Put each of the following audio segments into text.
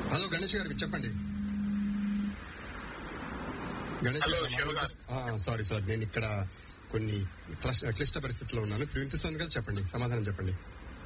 Hello Ganesh గారికి చెప్పండి Ganesh hello, గారు, శివ గారు. ఆ, సారీ సారీ నేను ఇక్కడ కొన్ని క్లష్- క్లిష్ట పరిస్థితుల్లో ఉన్నాను ఇప్పుడు వినిపిస్తుంది కదా చెప్పండి సమాధానం చెప్పండి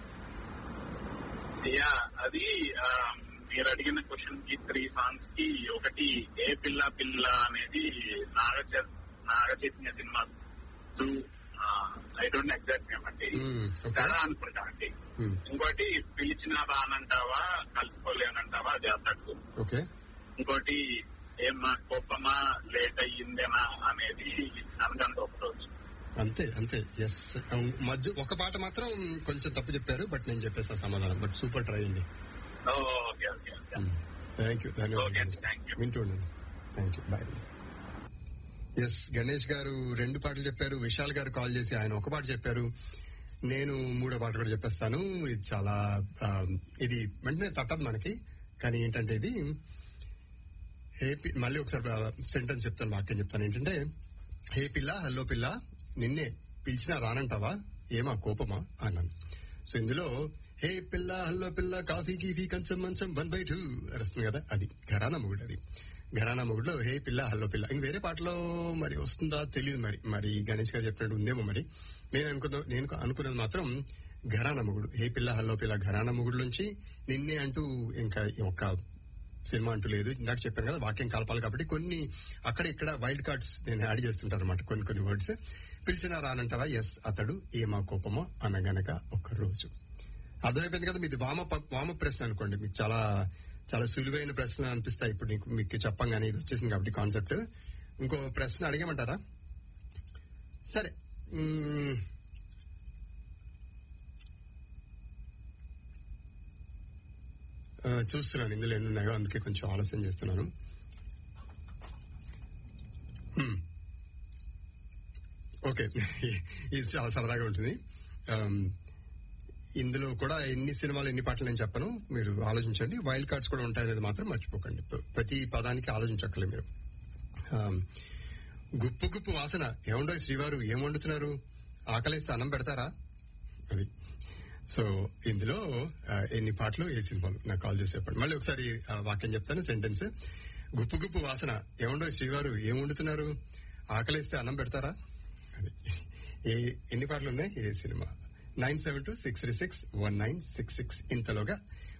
యా అది ఆ, మీరు అడిగిన క్వశ్చన్ కి త్రీ సాంగ్స్ కి ఒకటి ఏ పిల్ల పిల్ల అనేది నాగ చ- Naga Chaitanya cinema too I don't exact name అండి మ్మ్, ఓకే. కదా అనుకుంటా అండి మ్మ్, ఇంకోటి పిలిచినా రానంటావా కలుపుకోలేనంటావా అది అతడు ఓకే ఇంకోటి ఏమా కోపమా లేట్ అయ్యిందేనా అనేది అనగంట ఒకరోజు అంతే అంతే ఎస్ మధ్య ఒక పాట మాత్రం కొంచెం తప్పు చెప్పారు బట్ నేను చెప్పేసా సమాధానం బట్ సూపర్ ట్రై అండి okay okay okay thank you Okay, ధన్యవాదాలు thank you. వింటూ ఉండండి thank you bye S Ganesh గారు రెండు పాటలు చెప్పారు విశాల్ గారు కాల్ చేసి ఆయన ఒక పాట చెప్పారు నేను మూడో పాట కూడా చెప్పేస్తాను ఇది చాలా ఆ, ఇది వెంటనే తట్టదు మనకి కానీ ఏంటంటే ఇది హే పి- మళ్ళీ ఒకసారి సెంటెన్స్ చెప్తాను వాక్యం చెప్తాను ఏంటంటే హే పిల్ల హలో పిల్ల నిన్నే పిలిచినా రానంటావా ఏమా కోపమా అన్నాను సో ఇందులో హే పిల్ల హలో పిల్ల కాఫీ గీఫీ కంచం మంచం వన్ బై టూ వస్తుంది కదా అది ఘరానా మొగుడు అది ఘరానా మొగుడులో హే పిల్ల హలో పిల్ల ఇంక వేరే పాటలో మరి వస్తుందా తెలియదు మరి మరి గణేష్ గారు చెప్పినట్టు ఉందేమో మరి నేను అనుకున్నా నేను అనుకున్నది మాత్రం ఘరానా మొగుడు హే పిల్ల హలో పిల్ల ఘరానా మొగుడు నుంచి నిన్నే అంటూ ఇంకా ఒక సినిమా అంటూ లేదు ఇందాక చెప్పాను కదా వాక్యం కలపాలి కాబట్టి కొన్ని అక్కడ ఇక్కడ వైల్డ్ కార్డ్స్ నేను యాడ్ చేస్తుంటాను అనమాట కొన్ని కొన్ని వర్డ్స్ పిలిచినా రానంటావా ఎస్ అతడు ఏమా కోపమో అనగనక ఒక రోజు అర్థమైపోయింది కదా మీది వామ ప- వామ ప్రశ్న అనుకోండి మీకు చాలా చాలా సులువైన ప్రశ్న అనిపిస్తాయి ఇప్పుడు నీకు మీకు చెప్పంగానే ఇది వచ్చేసింది కాబట్టి కాన్సెప్ట్ ఇంకో ప్రశ్న అడిగేమంటారా సరే మ్మ్. ఆ, చూస్తున్నాను ఇందులో ఎన్ని ఉన్నాయో అందుకే కొంచెం ఆలస్యం చేస్తున్నాను హ్మ్. ఓకే ఇది చాలా సరదాగా ఉంటుంది ఆమ్, ఇందులో కూడా ఎన్ని సినిమాలు ఎన్ని పాటలు నేను చెప్పను మీరు ఆలోచించండి వైల్డ్ కార్డ్స్ కూడా ఉంటాయనేది మాత్రం మర్చిపోకండి ప్ర- ప్రతి పదానికి ఆలోచించక్కలే మీరు ఆమ్, గుప్పు గుప్పు వాసన ఏముండో శ్రీవారు ఏం వండుతున్నారు ఆకలిస్తే అన్నం పెడతారా అది సో ఇందులో ఆ, ఎన్ని పాటలు ఏ సినిమాలు నాకు కాల్ చేసి చెప్పండి మళ్ళీ ఒకసారి ఆ, వాక్యం చెప్తాను సెంటెన్స్ గుప్పు గుప్పు వాసన ఏముండో శ్రీవారు ఏం వండుతున్నారు ఆకలిస్తే అన్నం పెడతారా అది ఏ ఎన్ని పాటలు ఉన్నాయి ఏ cinema nine seven two six three six one nine six six ఇంతలోగా